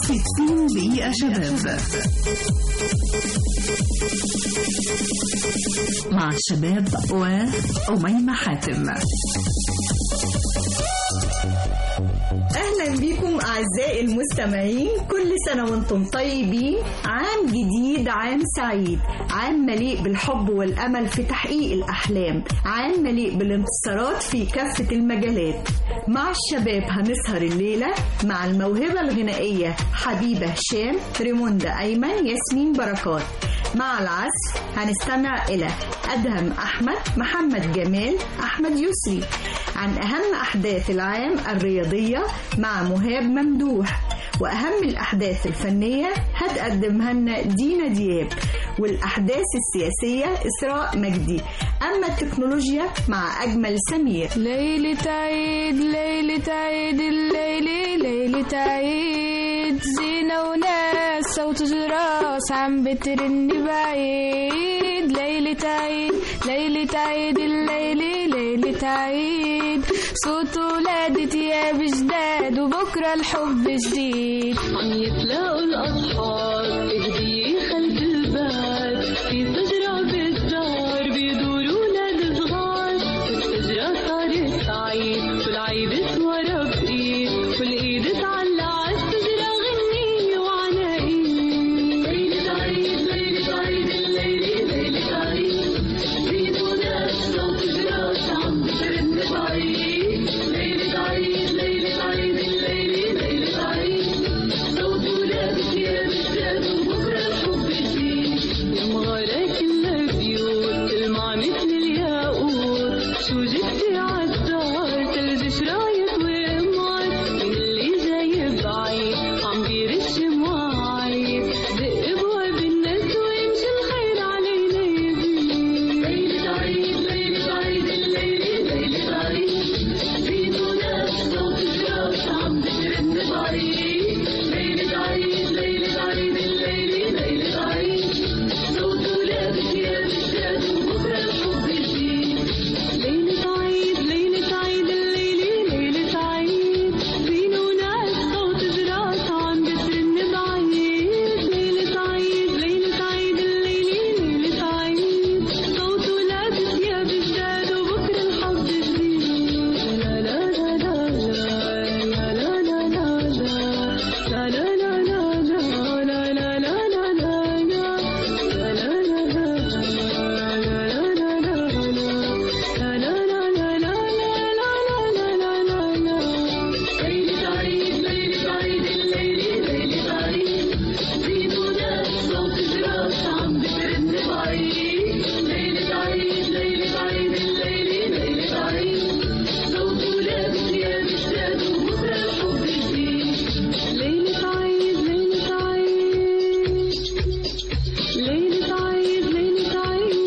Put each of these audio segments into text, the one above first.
60 دقيقة شباب مع الشباب وأميمة حاتم أهلا بكم أعزائي المستمعين كل سنة وانتم طيبين عام جديد عام سعيد عام مليء بالحب والأمل في تحقيق الأحلام عام مليء بالانتصارات في كافة المجالات مع الشباب هنسهر الليلة مع الموهبة الغنائية حبيبة هشام ريموندا أيمن ياسمين بركات مع العزف هنستمع إلى أدهم أحمد محمد جمال أحمد يسري عن أهم أحداث العام الرياضية مع مهاب ممدوح وأهم الأحداث الفنية هتقدمها لنا دينا دياب والأحداث السياسية إسراء مجدي أما التكنولوجيا مع أجمل سمير ليلة عيد ليلة عيد الليلة ليلة عيد زينة وناس صوت جراس عم بترن بعيد ليلة عيد ليلة عيد الليلة ليلة عيد صوت ولادة يا بجداد وبكرة الحب جديد عم يتلاقوا الأصحاب هدية خلف الباب في شجرة بالدار بيدوروا ولاد صغار والشجرة صارت عيد والعيد ورا بإيد والإيد تعلق عالشجرة غنية وعلى إيد ليلة عيد ليلة عيد الليلة ليلة عيد بيد وناس صوت جراس عم بترن بعيد ليلة عيد ليلة عيد الليلة ليلة عيد صوت ولادك يا بجداد وبكرة الحب جديد يا مغارة كلها بيوت تلمع مثل الياقوت شو جبتي عالدار تلج شرايط وقمار من اللي جاي بعيد عم بيرش مواعيد دق ابواب الناس ويمشي الخير علينا يزيد ليلة عيد ليلة عيد الليلة ليلة عيد بيت وناس صوت جراس عم بترن بعيد ليلة عيد ليلة عيد الليلة ليلة عيد صوت ولادك يا بجداد وبكرة الحب جديد ليلة عيد ليلة عيد الليلة ليلة عيد بين وناس صوت جراس عم بترن بعيد ليلة عيد ليلة عيد الليلة ليلة عيد صوت ولادك يا بجداد وبكرة الحب جديد لا لا لا لا لا لا لا لا لا لا لا لا لا لا لا لا لا لا لا ليلة عيد ليلة عيد الليلة ليلة عيد زيد وناس صوت جراس عم بترن بعيد ليلة عيد ليلة عيد الليلة ليلة عيد صوت ولادك يا بجداد وبكرة الحب جديد ليلة عيد ليلة عيد ليلة عيد ليلة عيد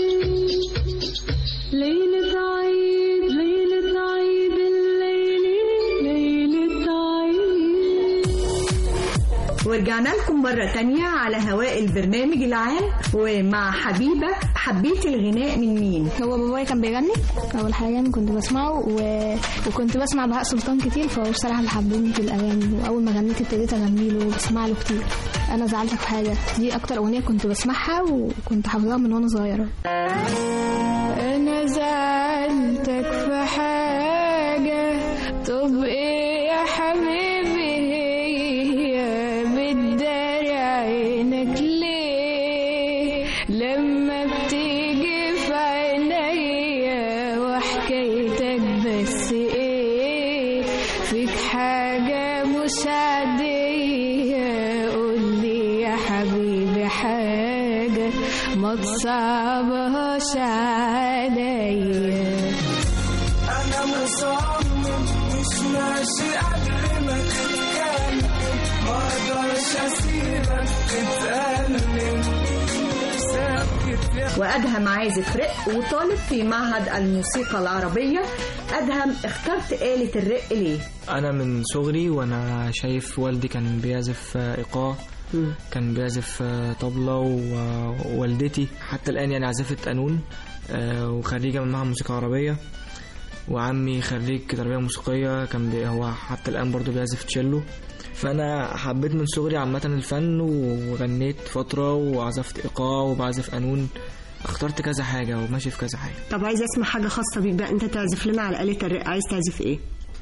ليلة عيد ليلة عيد الليلة ليلة عيد ورجعنا لكم مرة تانية على هواء البرنامج العام ومع حبيبة حبيتي الغناء من مين؟ هو بابايا كان بيغني اول حاجه كنت بسمعه و... وكنت بسمع بهاء سلطان كتير فهو بصراحه اللي حببني في الاغاني واول ما غنيت ابتديت اغني له وبسمع له كتير انا زعلتك في حاجه دي اكتر اغنيه كنت بسمعها وكنت حافظاها من وانا صغيره انا زعلتك في حاجه طب ايه يا حبيبي هي بتداري عينك ليه لما بتيجي في عينيا وحكايتك بس ايه فيك حاجة مش عادية قولي يا حبيبي حاجة ما تصعبهاش عليا أنا مصمم مش ماشي قبل ما تتكلم ما أقدرش أسيبك تتألم ساكت يا وأدهم عازف رق وطالب في معهد الموسيقى العربية أدهم اخترت آلة الرق ليه؟ انا من صغري وانا شايف والدي كان بيعزف آه، ايقاع كان بيعزف آه، طبلة و- ووالدتي حتى الآن يعني عازفة قانون آه، وخريجة من معهد موسيقى عربية وعمي خريج تربية موسيقية كان بي هو حتى الآن برضه بيعزف تشيلو فأنا حبيت من صغري عامة الفن وغنيت فترة وعزفت إيقاع وبعزف قانون اخترت كذا حاجة وماشي في كذا حاجة طب عايزه اسمع حاجه خاصه بيك بقى انت تعزف لنا على آلة الرق عايز تعزف ايه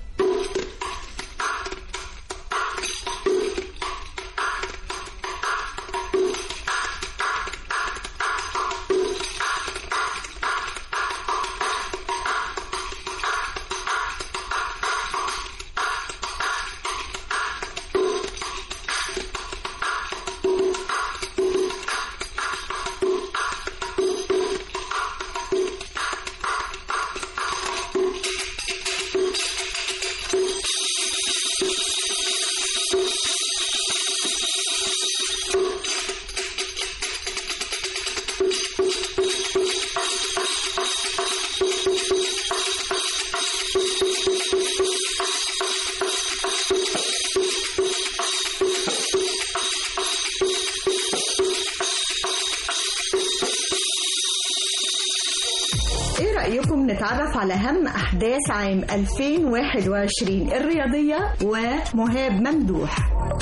ايه رأيكم نتعرف على أهم أحداث عام 2021 الرياضية ومهاب ممدوح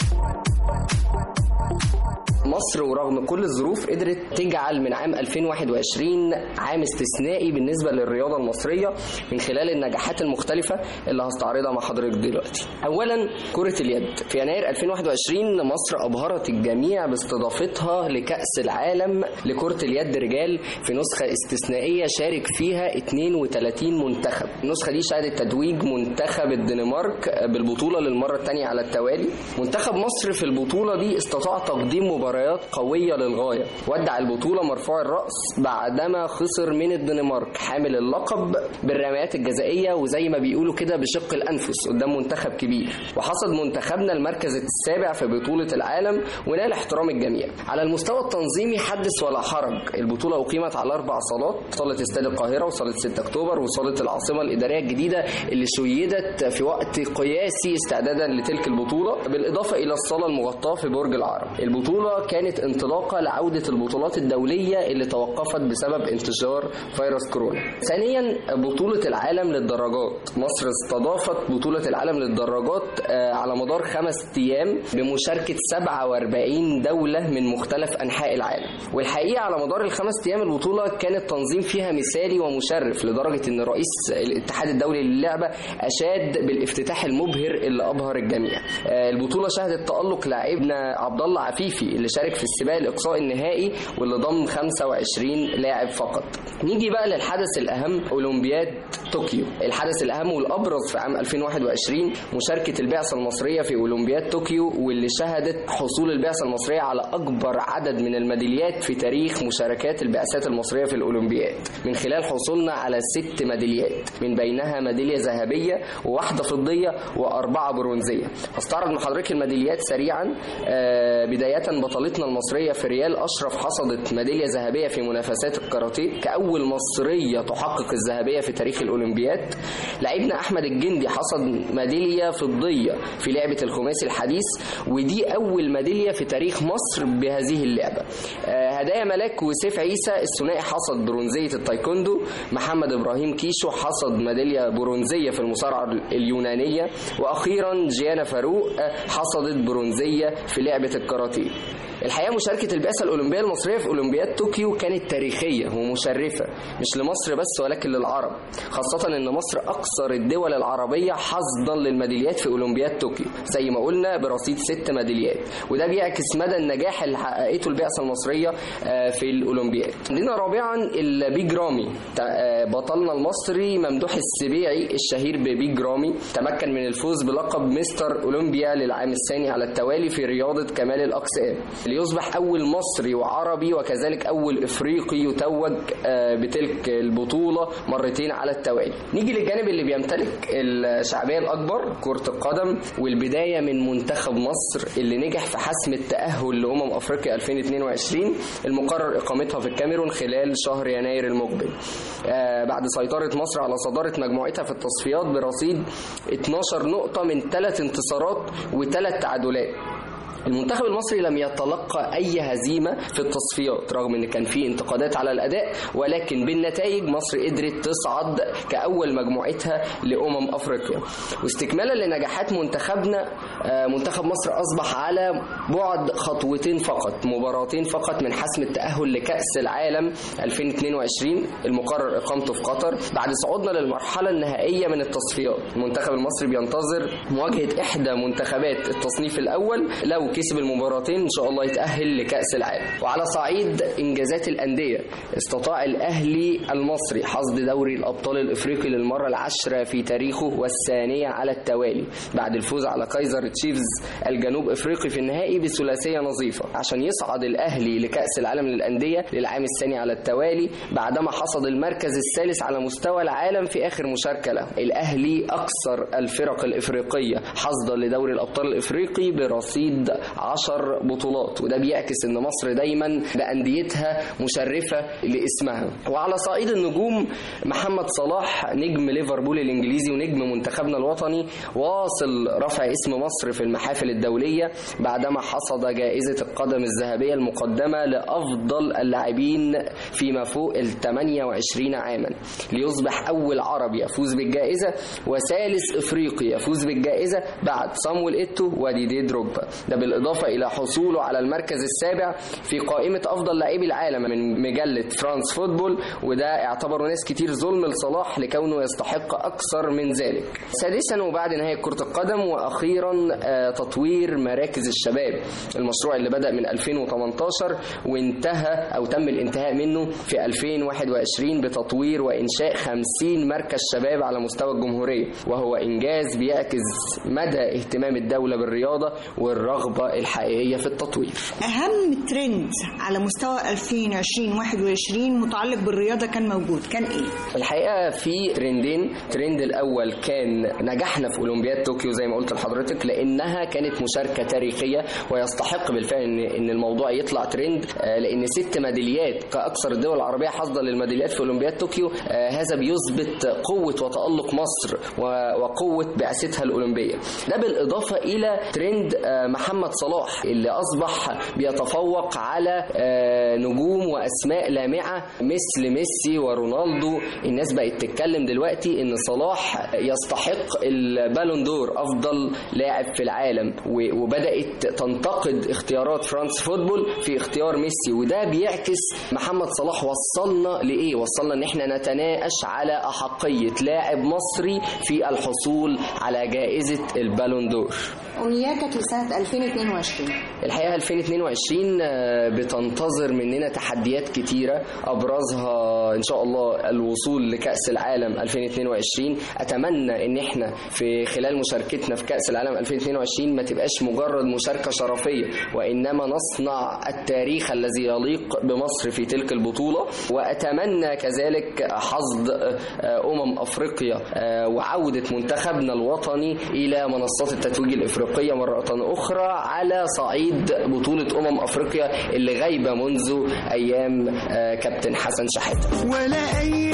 مصر ورغم كل الظروف قدرت تجعل من عام 2021 عام استثنائي بالنسبة للرياضة المصرية من خلال النجاحات المختلفة اللي هستعرضها مع حضرتك دلوقتي. أولا كرة اليد في يناير 2021 مصر أبهرت الجميع باستضافتها لكأس العالم لكرة اليد رجال في نسخة استثنائية شارك فيها 32 منتخب. النسخة دي شهدت تتويج منتخب الدنمارك بالبطولة للمرة الثانية على التوالي. منتخب مصر في البطولة دي استطاع تقديم مباريات قوية للغاية ودع البطولة مرفوع الرأس بعدما خسر من الدنمارك حامل اللقب بالرميات الجزائية وزي ما بيقولوا كده بشق الأنفس قدام منتخب كبير وحصد منتخبنا المركز السابع في بطولة العالم ونال احترام الجميع على المستوى التنظيمي حدث ولا حرج البطولة أقيمت على أربع صالات صالة استاد القاهرة وصالة 6 أكتوبر وصالة العاصمة الإدارية الجديدة اللي شيدت في وقت قياسي استعدادا لتلك البطولة بالإضافة إلى الصالة المغطاة في برج العرب البطولة كانت انطلاقة لعودة البطولات الدولية اللي توقفت بسبب انتشار فيروس كورونا. ثانيا بطولة العالم للدراجات، مصر استضافت بطولة العالم للدراجات آه، على مدار خمس أيام بمشاركة 47 دولة من مختلف أنحاء العالم. والحقيقة على مدار الخمس أيام البطولة كان التنظيم فيها مثالي ومشرف لدرجة إن رئيس الاتحاد الدولي للعبة أشاد بالافتتاح المبهر اللي أبهر الجميع. آه، البطولة شهدت تألق لاعبنا عبد الله عفيفي اللي شارك في السباق الاقصاء النهائي واللي ضم 25 لاعب فقط. نيجي بقى للحدث الاهم اولمبياد طوكيو. الحدث الاهم والابرز في عام 2021 مشاركه البعثه المصريه في اولمبياد طوكيو واللي شهدت حصول البعثه المصريه على اكبر عدد من الميداليات في تاريخ مشاركات البعثات المصريه في الاولمبياد من خلال حصولنا على ست ميداليات من بينها ميداليه ذهبيه وواحده فضيه واربعه برونزيه. هستعرض مع حضرتك الميداليات سريعا آه، بدايه بطلتنا المصريه في ريال اشرف حصدت ميداليه ذهبيه في منافسات الكاراتيه كاول مصريه تحقق الذهبيه في تاريخ الاولمبياد. لعيبنا احمد الجندي حصد ميداليه فضيه في لعبه الخماسي الحديث ودي اول ميداليه في تاريخ مصر بهذه اللعبه. آه، هدايا ملاك وسيف عيسى الثنائي حصد برونزيه التايكوندو، محمد ابراهيم كيشو حصد ميداليه برونزيه في المصارعه اليونانيه واخيرا جيانا فاروق آه، حصدت برونزيه في لعبه الكاراتيه. الحقيقه مشاركه البعثه الاولمبيه المصريه في اولمبياد طوكيو كانت تاريخيه ومشرفه مش لمصر بس ولكن للعرب خاصه ان مصر اكثر الدول العربيه حظا للميداليات في اولمبياد طوكيو زي ما قلنا برصيد ست ميداليات وده بيعكس مدى النجاح اللي حققته البعثه المصريه آه، في الاولمبياد عندنا رابعا البيج رامي ت- آه، بطلنا المصري ممدوح السبيعي الشهير ببيج رامي تمكن من الفوز بلقب مستر اولمبيا للعام الثاني على التوالي في رياضه كمال الاقسام ليصبح اول مصري وعربي وكذلك اول افريقي يتوج آه، بتلك البطوله مرتين على التوالي نيجي للجانب اللي بيمتلك الشعبيه الاكبر كره القدم والبدايه من منتخب مصر اللي نجح في حسم التاهل لامم افريقيا 2022 المقرر اقامتها في الكاميرون خلال شهر يناير المقبل آه، بعد سيطره مصر على صداره مجموعتها في التصفيات برصيد 12 نقطه من ثلاث انتصارات وثلاث تعادلات المنتخب المصري لم يتلقى اي هزيمه في التصفيات رغم ان كان في انتقادات على الاداء ولكن بالنتائج مصر قدرت تصعد كاول مجموعتها لامم افريقيا واستكمالا لنجاحات منتخبنا آه، منتخب مصر اصبح على بعد خطوتين فقط مباراتين فقط من حسم التاهل لكاس العالم 2022 المقرر اقامته في قطر بعد صعودنا للمرحله النهائيه من التصفيات المنتخب المصري بينتظر مواجهه احدى منتخبات التصنيف الاول لو كسب المباراتين ان شاء الله يتاهل لكاس العالم وعلى صعيد انجازات الانديه استطاع الاهلي المصري حصد دوري الابطال الافريقي للمره العاشره في تاريخه والثانيه على التوالي بعد الفوز على كايزر تشيفز الجنوب افريقي في النهائي بثلاثيه نظيفه عشان يصعد الاهلي لكاس العالم للانديه للعام الثاني على التوالي بعدما حصد المركز الثالث على مستوى العالم في اخر مشاركه له الاهلي اكثر الفرق الافريقيه حصدا لدوري الابطال الافريقي برصيد 10 بطولات وده بيعكس ان مصر دايما بانديتها مشرفه لاسمها وعلى صعيد النجوم محمد صلاح نجم ليفربول الانجليزي ونجم منتخبنا الوطني واصل رفع اسم مصر في المحافل الدوليه بعدما حصد جائزه القدم الذهبيه المقدمه لافضل اللاعبين فيما فوق ال 28 عاما ليصبح اول عربي يفوز بالجائزه وثالث افريقي يفوز بالجائزه بعد صامويل ايتو وديدي دروجبا ده بالاضافه الى حصوله على المركز السابع في قائمه افضل لاعبي العالم من مجله فرانس فوتبول وده اعتبره ناس كتير ظلم لصلاح لكونه يستحق اكثر من ذلك سادسا وبعد نهايه كره القدم واخيرا آه، تطوير مراكز الشباب المشروع اللي بدا من 2018 وانتهى او تم الانتهاء منه في 2021 بتطوير وانشاء 50 مركز شباب على مستوى الجمهوريه وهو انجاز بيعكس مدى اهتمام الدوله بالرياضه والرغبه الحقيقيه في التطوير اهم ترند على مستوى 2020 21 متعلق بالرياضه كان موجود كان ايه الحقيقه في ترندين ترند الاول كان نجاحنا في اولمبياد طوكيو زي ما قلت لحضرتك لانها كانت مشاركه تاريخيه ويستحق بالفعل ان ان الموضوع يطلع ترند آه، لان ست ميداليات كاكثر الدول العربيه حصدا للميداليات في اولمبياد طوكيو آه، هذا بيثبت قوه وتالق مصر و- وقوه بعثتها الاولمبيه ده بالاضافه الى ترند آه، محمد صلاح اللي اصبح بيتفوق على آه، نجوم واسماء لامعه مثل ميسي ورونالدو الناس بقت تتكلم دلوقتي ان صلاح يستحق البالون دور افضل لاعب في العالم و- وبدات تنتقد اختيارات فرانس فوتبول في اختيار ميسي وده بيعكس محمد صلاح وصلنا لايه وصلنا ان احنا نتناقش على احقيه لاعب مصري في الحصول على جائزه البالون دور امنياتك لسنه 2022 الحقيقه 2022 آه، بتنتظر مننا تحديات كتيره ابرزها ان شاء الله الوصول لكاس العالم 2022 اتمنى ان احنا في خلال مشاركتنا في كاس العالم 2022 ما تبقاش مجرد مشاركه شرفيه وانما نصنع التاريخ الذي يليق بمصر في تلك البطوله واتمنى كذلك حصد آه، امم افريقيا آه، وعوده منتخبنا الوطني الى منصات التتويج الافريقيه مره اخرى على صعيد بطوله امم افريقيا اللي غايبه منذ ايام آه، كابتن حسن شحاته ولا أي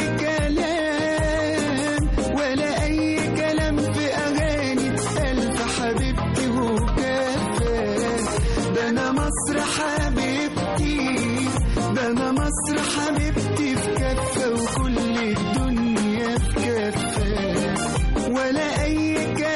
كلام ولا أي كلام في أغاني ألف حبيبتي وكفى ده أنا مصر حبيبتي ده أنا مصر حبيبتي في كفة وكل الدنيا في كفة ولا أي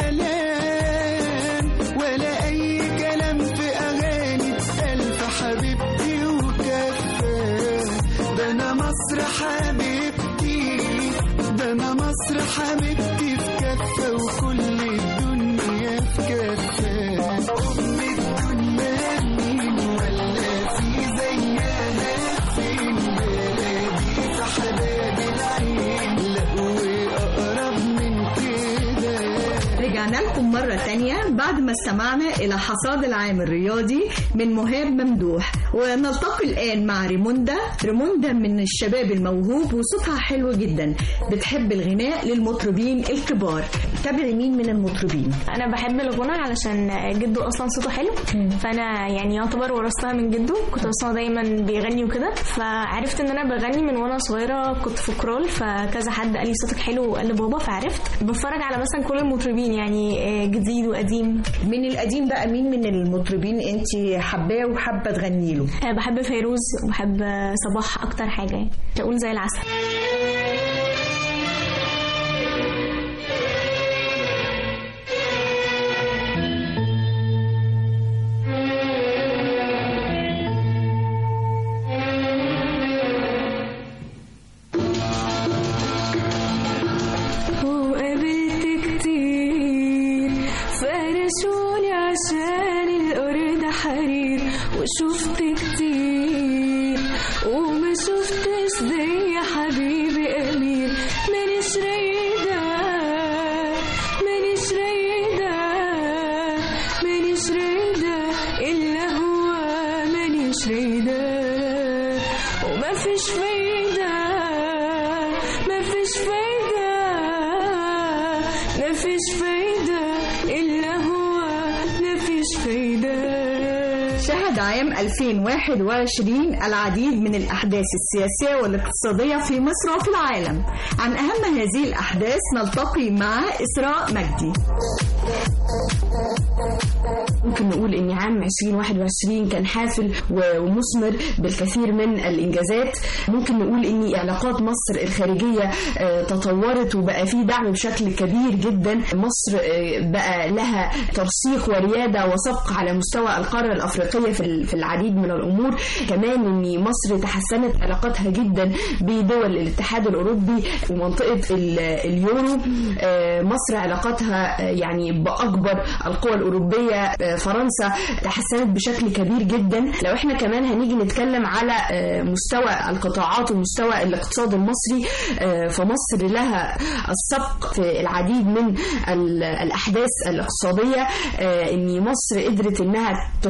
كلام ولا أي كلام في أغاني ألف حبيبتي وكفى ده أنا مصر حبيبتي ده أنا مصر حبيبتي في كفة وكل الدنيا في كفة أم الدنيا مين ولا في زيها فين بلادي في حباب العين لا وأقرب من كده رجعنا لكم مرة تانية بعد ما استمعنا إلى حصاد العام الرياضي من مهاب ممدوح ونلتقي الآن مع ريموندا ريموندا من الشباب الموهوب وصوتها حلو جدا بتحب الغناء للمطربين الكبار تابعي مين من المطربين انا بحب الغنى علشان جده اصلا صوته حلو فانا يعني يعتبر ورثتها من جده كنت بسمعه دايما بيغني وكده فعرفت ان انا بغني من وانا صغيره كنت في كرول فكذا حد قال لي صوتك حلو وقال لبابا فعرفت بتفرج على مثلا كل المطربين يعني يعني آه، جديد وقديم من القديم بقى مين من المطربين انت حباه وحابه تغني له آه، بحب فيروز وبحب آه، صباح اكتر حاجه يعني اقول زي العسل وقابلت كتير فرشوني عشان الأرض حرير وشفت كتير وما شفتش زي حبيبي أمير مانيش رايدة مانيش رايدة مانيش رايدة إلا هو مانيش رايدة وما فيش فايدة ما فيش فايدة ما فيش فايدة إلا هو ما فيش فايدة شهد عام 2021 العديد من الأحداث السياسية والاقتصادية في مصر وفي العالم عن أهم هذه الأحداث نلتقي مع إسراء مجدي ممكن نقول ان عام 2021 كان حافل و- ومثمر بالكثير من الانجازات ممكن نقول ان علاقات مصر الخارجيه آه، تطورت وبقى في دعم بشكل كبير جدا مصر آه، بقى لها ترسيخ ورياده وسبق على مستوى القاره الافريقيه في ال- في العديد من الامور كمان ان مصر تحسنت علاقاتها جدا بدول الاتحاد الاوروبي ومنطقه ال- اليورو آه، مصر علاقاتها آه، يعني باكبر القوى الاوروبيه آه، فرنسا تحسنت بشكل كبير جدا لو احنا كمان هنيجي نتكلم على آه، مستوى القطاعات ومستوى الاقتصاد المصري آه، فمصر لها السبق في العديد من ال- الاحداث الاقتصاديه آه، ان مصر قدرت انها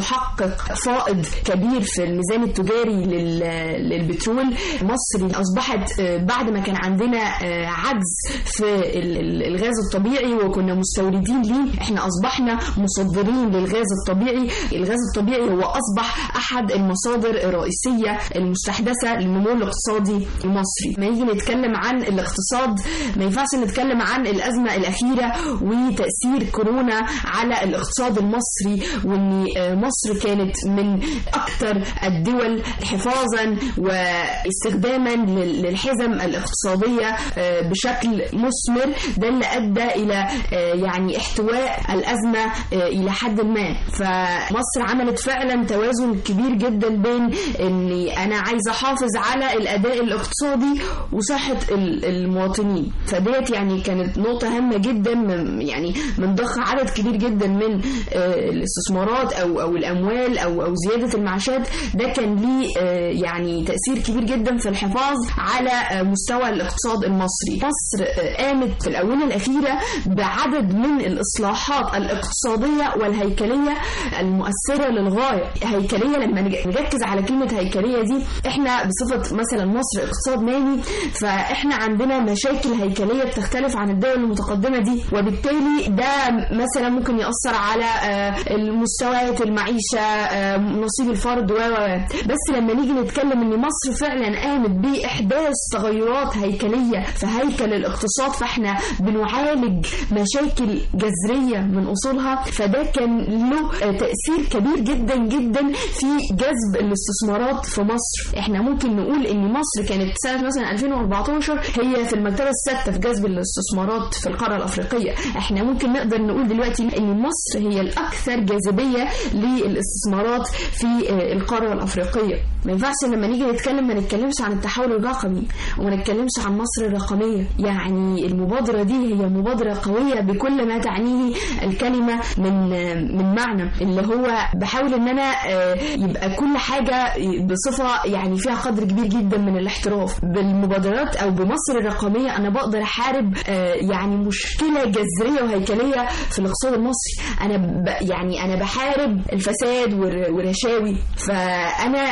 تحقق فائض كبير في الميزان التجاري لل- للبترول مصر اصبحت آه، بعد ما كان عندنا آه، عجز في ال- ال- الغاز الطبيعي وكنا مستوردين ليه احنا اصبحنا مصدرين للغاز الطبيعي الغاز الطبيعي هو اصبح احد المصادر الرئيسيه المستحدثه للنمو الاقتصادي المصري ما يجي نتكلم عن الاقتصاد ما ينفعش نتكلم عن الازمه الاخيره وتاثير كورونا على الاقتصاد المصري وان آه، مصر كانت من اكثر الدول حفاظا واستخداما لل- للحزم الاقتصاديه آه، بشكل مثمر ده اللي ادى الى آه، يعني احتواء الازمه آه، الى حد ما فمصر عملت فعلا توازن كبير جدا بين اني انا عايزه احافظ على الاداء الاقتصادي وصحه ال- المواطنين فديت يعني كانت نقطه هامه جدا من يعني من ضخ عدد كبير جدا من آه، الاستثمارات او او الاموال او او زياده المعاشات ده كان ليه آه، يعني تاثير كبير جدا في الحفاظ على آه، مستوى الاقتصاد المصري مصر آه، قامت في الاونه الاخيره بعدد من الاصلاحات الاقتصاديه والهيكليه المؤثره للغايه هيكليه لما نج- نركز على كلمه هيكليه دي احنا بصفه مثلا مصر اقتصاد نامي فاحنا عندنا مشاكل هيكليه بتختلف عن الدول المتقدمه دي وبالتالي ده مثلا ممكن ياثر على آه، المستويات المعيشه آه، نصيب الفرد و و و. بس لما نيجي نتكلم ان مصر فعلا قامت باحداث تغيرات هيكليه في هيكل الاقتصاد فاحنا بنعالج مشاكل جذريه من اصولها فده كان له آه، تاثير كبير جدا جدا في جذب الاستثمارات في مصر احنا ممكن نقول ان مصر كانت سنه مثلا 2014 هي في المرتبه السادسه في جذب الاستثمارات في القاره الافريقيه احنا ممكن نقدر نقول دلوقتي ان مصر هي الاكثر جاذبيه للاستثمارات في آه، القاره الافريقيه ما ينفعش لما نيجي نتكلم ما نتكلمش عن التحول الرقمي وما نتكلمش عن مصر الرقميه يعني المبادره دي هي مبادره قويه بكل ما تعنيه الكلمه من آه، من معنى اللي هو بحاول ان انا آه، يبقى كل حاجه بصفه يعني فيها قدر كبير جدا من الاحتراف بالمبادرات او بمصر الرقميه انا بقدر احارب آه، يعني مشكله جذريه وهيكليه في الاقتصاد المصري انا ب يعني انا بحارب الفساد والر- والرشاوي فانا آه،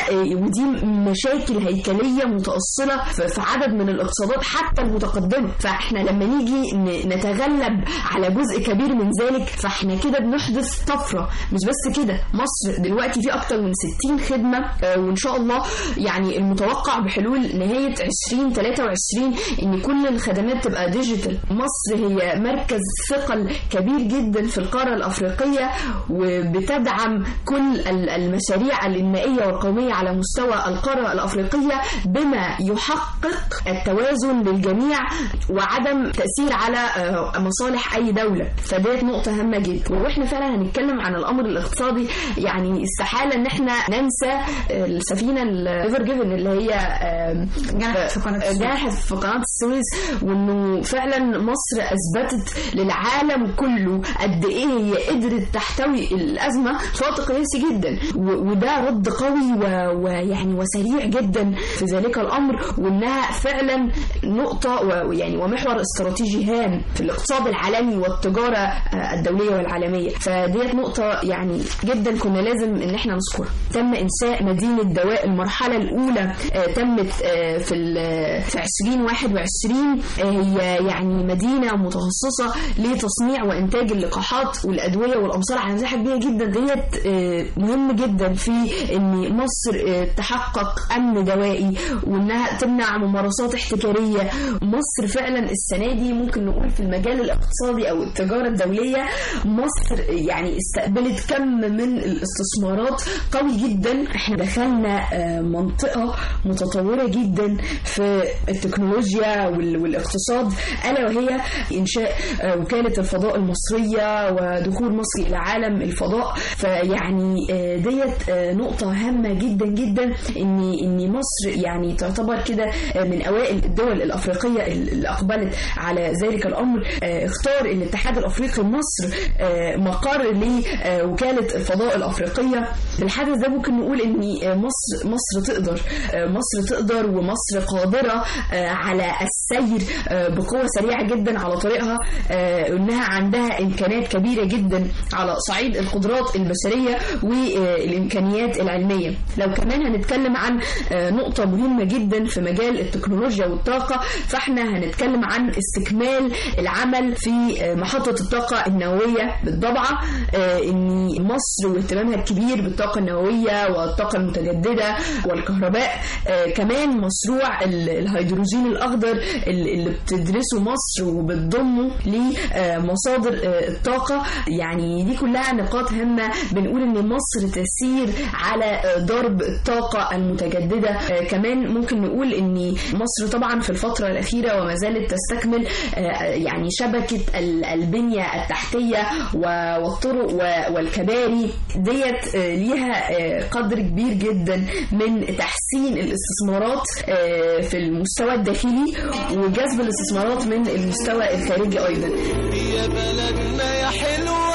ودي مشاكل هيكليه متاصله في في عدد من الاقتصادات حتى المتقدمه فاحنا لما نيجي ن- نتغلب على جزء كبير من ذلك فاحنا كده بنحدث طفره مش بس كده مصر دلوقتي في اكتر من 60 خدمه آه، وان شاء الله يعني المتوقع بحلول نهايه 2023 ان كل الخدمات تبقى ديجيتال مصر هي مركز ثقل كبير جدا في القاره الافريقيه وبتدعم كل ال- المشاريع الانمائيه والقوميه على مستوى القاره الافريقيه بما يحقق التوازن للجميع وعدم تاثير على آه، مصالح اي دوله فديت نقطه هامه جدا واحنا فعلا هنتكلم عن الامر الاقتصادي يعني استحاله ان احنا ننسى آه، السفينه الايفر جيفن اللي هي آه، جنحت في قناة السويس. جنحت في قناه السويس وانه فعلا مصر اثبتت للعالم كله قد ايه هي قدرت تحتوي الازمه في وقت قياسي جدا و- وده رد قوي و- ويعني وسريع جدا في ذلك الامر وانها فعلا نقطه و- ويعني ومحور استراتيجي هام في الاقتصاد العالمي والتجاره آه، الدوليه والعالميه فديت نقطه يعني جدا كنا لازم ان احنا نذكرها تم انشاء مدينه دواء المرحله الاولى آه، تمت آه، في ال- في 2021 آه، هي يعني مدينه متخصصه لتصنيع وانتاج اللقاحات والادويه والامصار على مساحه كبيره جدا ديت آه، مهم جدا في ان مصر آه، تحقق امن دوائي وانها تمنع ممارسات احتكاريه مصر فعلا السنه دي ممكن نقول في المجال الاقتصادي او التجاره الدوليه مصر يعني استقبلت كم من الاستثمارات قوي جدا احنا دخلنا آه، منطقه متطوره جدا في التكنولوجيا وال- والاقتصاد الا وهي انشاء آه، وكاله الفضاء المصريه ودخول مصر الى عالم الفضاء فيعني آه، ديت آه، نقطه هامه جدا جدا ان ان مصر يعني تعتبر كده آه، من اوائل الدول الافريقيه اللي اقبلت على ذلك الامر آه، اختار الاتحاد الافريقي مصر آه، مقر لوكاله الفضاء الافريقيه بالحدث ده ممكن نقول ان آه، مصر مصر تقدر آه، مصر تقدر ومصر قادره آه، على السير آه، بقوه سريعه جدا على طريقها آه، انها عندها امكانات كبيره جدا على صعيد القدرات البشريه والامكانيات العلميه لو كمان هنتكلم عن آه، نقطه مهمه جدا في مجال التكنولوجيا والطاقه فاحنا هنتكلم عن استكمال العمل في آه، محطه الطاقه النوويه بالضبعه آه، ان مصر واهتمامها الكبير بالطاقه النوويه والطاقه المتجدده والكهرباء آه، كمان مشروع ال- الهيدروجين الاخضر اللي اللي بتدرسه مصر وبتضمه لمصادر آه، الطاقه يعني دي كلها نقاط هامه بنقول ان مصر تسير على آه، ضرب الطاقه المتجدده آه، كمان ممكن نقول ان مصر طبعا في الفتره الاخيره وما زالت تستكمل آه، يعني شبكه ال- البنيه التحتيه و- والطرق و- والكباري ديت آه، ليها آه، قدر كبير جدا من تحسين الاستثمارات آه، في المستوى الداخلي وجذب الاستثمارات من المستوى الخارجي ايضا يا بلدنا يا حلوة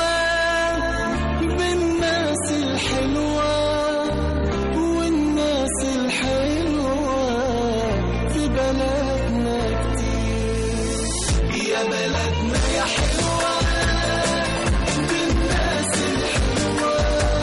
بالناس الحلوة والناس الحلوة في بلدنا كتير يا بلدنا يا حلوة بالناس الحلوة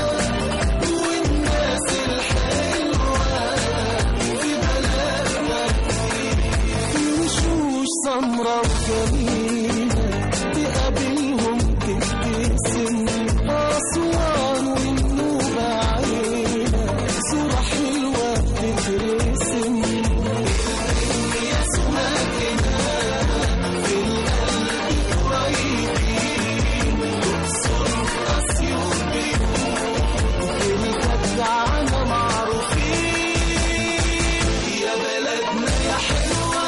والناس الحلوة في بلدنا كتير وشوش سمرة وجميلة تقابلهم تبتسم أسوان والنوبة عينة صورة حلوة تترسم يا سماكنا في القلب قريبين أقصر أسيوط بالجدعنة معروفين يا بلدنا يا حلوة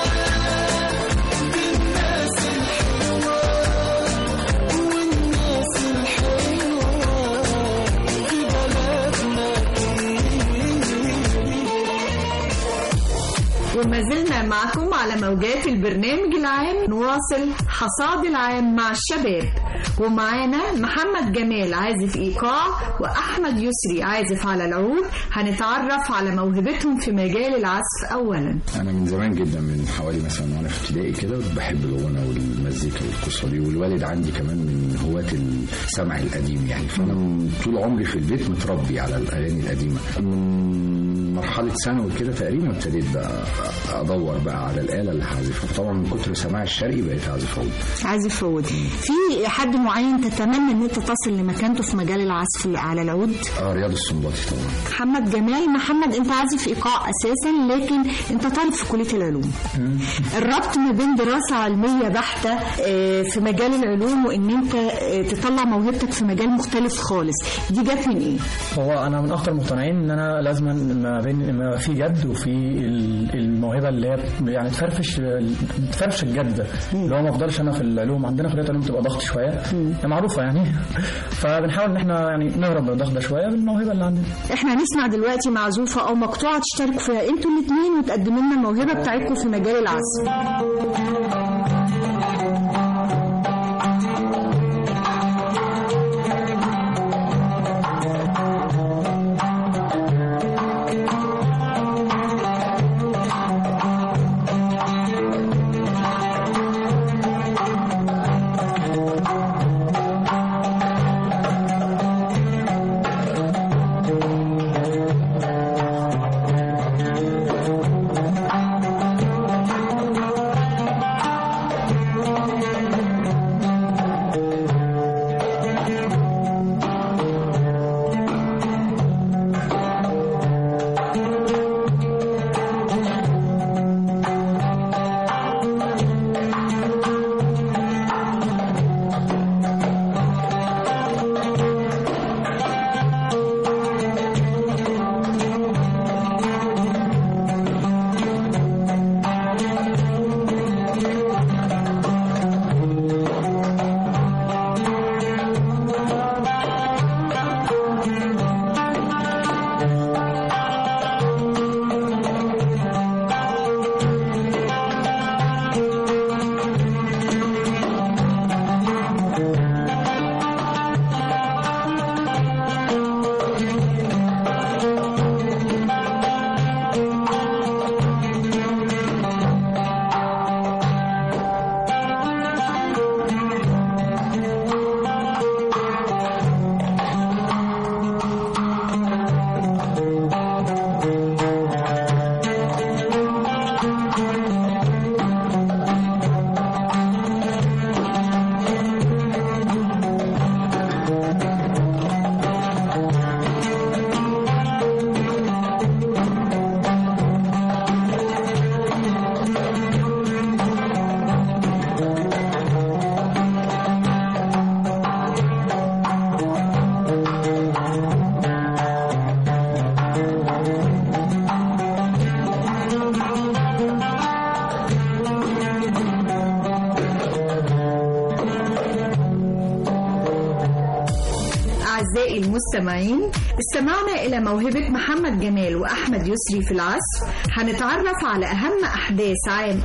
بالناس الحلوة والناس الحلوة في بلدنا وما زلنا معكم على موجات البرنامج العام نواصل حصاد العام مع الشباب ومعانا محمد جمال عازف ايقاع واحمد يسري عازف على العود هنتعرف على موهبتهم في مجال العزف اولا انا من زمان جدا من حوالي مثلا وانا في ابتدائي كده بحب الغنى والمزيكا والقصه دي والوالد عندي كمان من هواة السمع القديم يعني فانا من طول عمري في البيت متربي على الاغاني القديمه من مرحله ثانوي كده تقريبا ابتديت بقى ادور بقى على الاله اللي هعزفها طبعا من كتر سماع الشرقي بقيت اعزف عود عازف عود في حد معين تتمنى ان انت تصل لمكانته في مجال العزف على العود اه رياض السنباطي طبعا محمد جمال محمد انت عازف ايقاع اساسا لكن انت طالب في كليه العلوم الربط ما بين دراسه علميه بحته آه، في مجال العلوم وان انت آه، تطلع موهبتك في مجال مختلف خالص دي جت من ايه هو انا من اكتر المقتنعين ان انا لازم ما بين ما في جد وفي ال- الموهبه اللي هي يعني تفرفش تفرفش الجد ده اللي هو ما افضلش انا في العلوم عندنا في كليه العلوم بتبقى ضغط شويه هي معروفه يعني فبنحاول ان احنا يعني نهرب من الضغط ده شويه بالموهبه اللي عندنا احنا هنسمع دلوقتي معزوفه او مقطوعه تشتركوا فيها انتوا الاثنين وتقدموا لنا الموهبه بتاعتكم في مجال العزف أعزائي المستمعين استمعنا إلى موهبة محمد جمال وأحمد يسري في العزف هنتعرف على أهم أحداث عام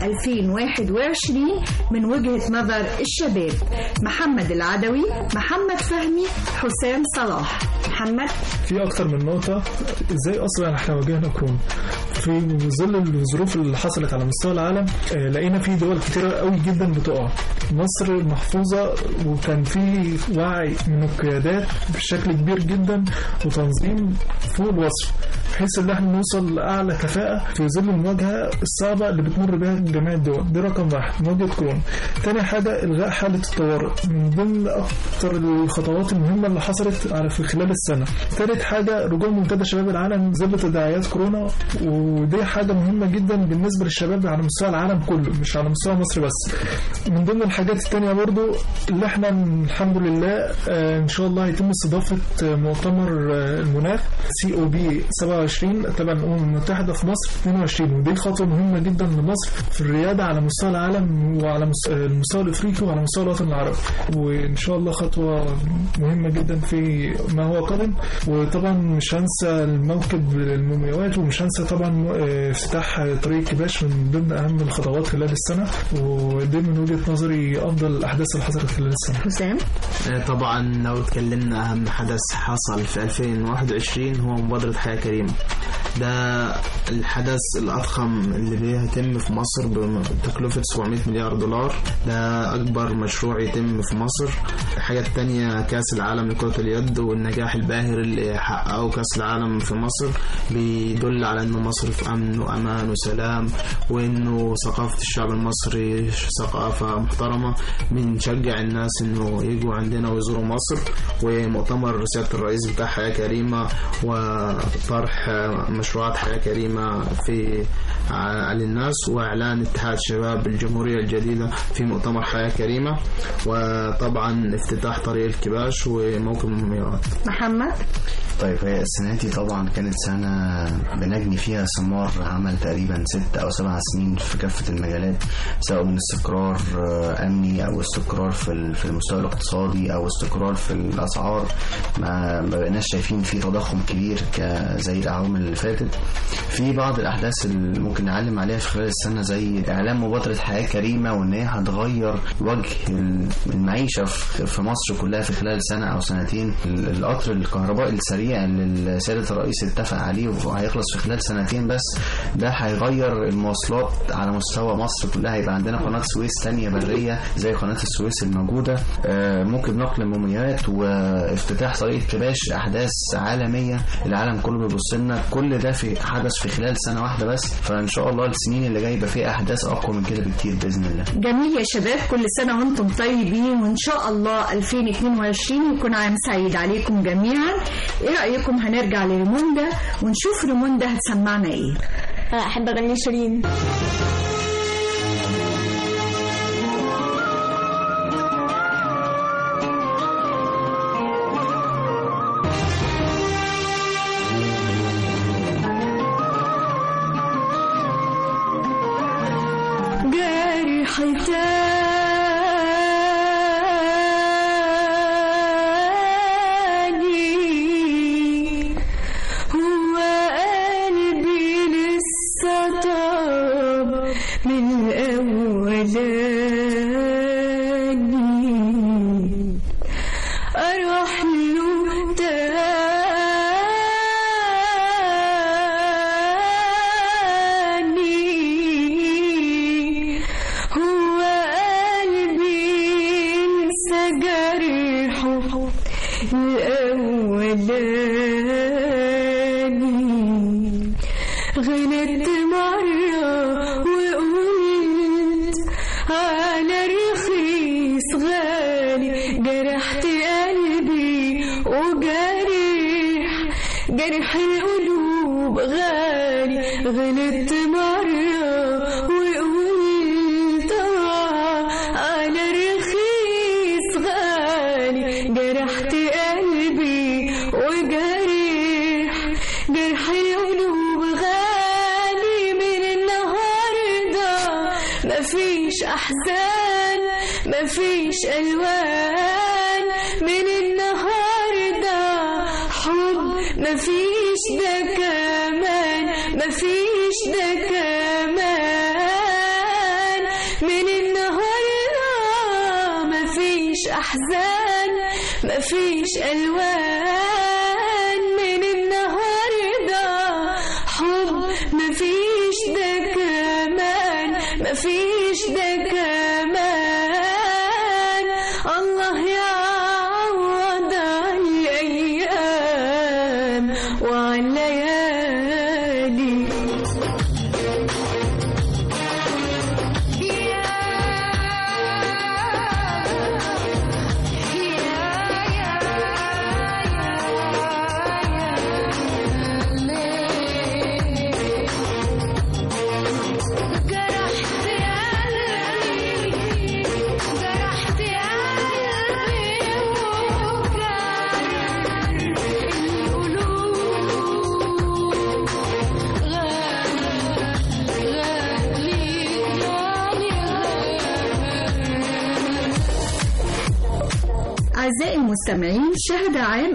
2021 من وجهة نظر الشباب محمد العدوي محمد فهمي حسام صلاح محمد في اكتر من نقطة ازاي اصلا احنا واجهنا كورونا في ظل الظروف اللي حصلت على مستوى العالم آه، لقينا في دول كتيرة قوي جدا بتقع مصر محفوظة وكان في وعي من القيادات بشكل كبير جدا وتنظيم فوق الوصف بحيث ان احنا نوصل لاعلى كفاءة في ظل المواجهة الصعبة اللي بتمر بها جميع الدول دي رقم واحد مواجهة كورونا تاني حاجة الغاء حالة الطوارئ من ضمن اكتر الخطوات المهمة اللي حصلت على في خلال السنة تالت حاجة رجوع منتدى شباب العالم ظل تداعيات كورونا ودي حاجة مهمة جدا بالنسبة للشباب على مستوى العالم كله مش على مستوى مصر بس من ضمن الحاجات التانية برضو اللي احنا الحمد لله آه، ان شاء الله هيتم استضافة استضافة مؤتمر المناخ سي او بي 27 تبع الأمم المتحدة في مصر 22 ودي خطوة مهمة جدا لمصر في الريادة على مستوى العالم وعلى مس- المستوى الأفريقي وعلى مستوى الوطن العربي وإن شاء الله خطوة مهمة جدا في ما هو قادم وطبعا مش هنسى الموكب المومياوات ومش هنسى طبعا آه، افتتاح طريق كباش من ضمن أهم الخطوات خلال السنة ودي من وجهة نظري أفضل الأحداث اللي حصلت خلال السنة حسام آه، طبعا لو اتكلمنا أهم حدث حصل في 2021 هو مبادرة حياة كريمة ده الحدث الأضخم اللي بيتم في مصر بتكلفة 700 مليار دولار ده أكبر مشروع يتم في مصر الحاجة التانية كأس العالم لكرة اليد والنجاح الباهر اللي حققه كأس العالم في مصر بيدل على إن مصر في أمن وأمان وسلام وإنه ثقافة الشعب المصري ثقافة محترمة بنشجع الناس إنه يجوا عندنا ويزوروا مصر ومؤتمر سيادة الرئيس بتاع حياة كريمة وطرح مشروعات حياة كريمة في ع- للناس وإعلان اتحاد شباب الجمهورية الجديدة في مؤتمر حياة كريمة وطبعا افتتاح طريق الكباش وموكب المميرات محمد طيب هي السنة دي طبعا كانت سنة بنجني فيها ثمار عمل تقريبا ست أو سبع سنين في كافة المجالات سواء من استقرار آه، أمني أو استقرار في ال- في المستوى الاقتصادي أو استقرار في الأسعار ما ما بقيناش شايفين في تضخم كبير ك- زي الأعوام اللي فاتت في بعض الأحداث اللي ممكن نعلم عليها في خلال السنة زي إعلان مبادرة حياة كريمة وإن هي هتغير وجه ال- المعيشة في في مصر كلها في خلال سنة أو سنتين ال- القطر الكهربائي السريع اللي سيادة الرئيس اتفق عليه وهيخلص في خلال سنتين بس ده هيغير المواصلات على مستوى مصر كلها هيبقى عندنا قناة سويس تانية برية زي قناة السويس الموجودة آه، ممكن نقل المومياوات وافتتاح طريق كباش أحداث عالمية العالم كله بيبص لنا كل ده في حدث في خلال سنة واحدة بس فإن شاء الله السنين اللي جايه يبقى فيها أحداث أقوى من كده بكتير بإذن الله جميل يا شباب كل سنة وانتم طيبين وان شاء الله 2022 يكون عام سعيد عليكم جميعا ايه رأيكم هنرجع لريموندا ونشوف ريموندا هتسمعنا ايه احب اغني شيرين جرحتاني هو قلبي لسه طاب من أولاني أروح له تاني هو قلبي ينسى جرحه الأولاني غلطت مرة وقلت على رخيص غالي جرحت قلبي وجرح جرح القلوب غالي غلطت مرة وقلت آه على رخيص غالي جرحت قلبي وجرح جرح القلوب غالي من النهاردة مفيش أحزان مفيش ألوان من النهاردة حب مفيش ده كمان مفيش ده كمان من النهاردة مفيش أحزان مفيش ألوان من النهاردة حب مفيش ده كمان مفيش ده كمان الله يعوض على الأيام وعلى الليالي المستمعين شهد عام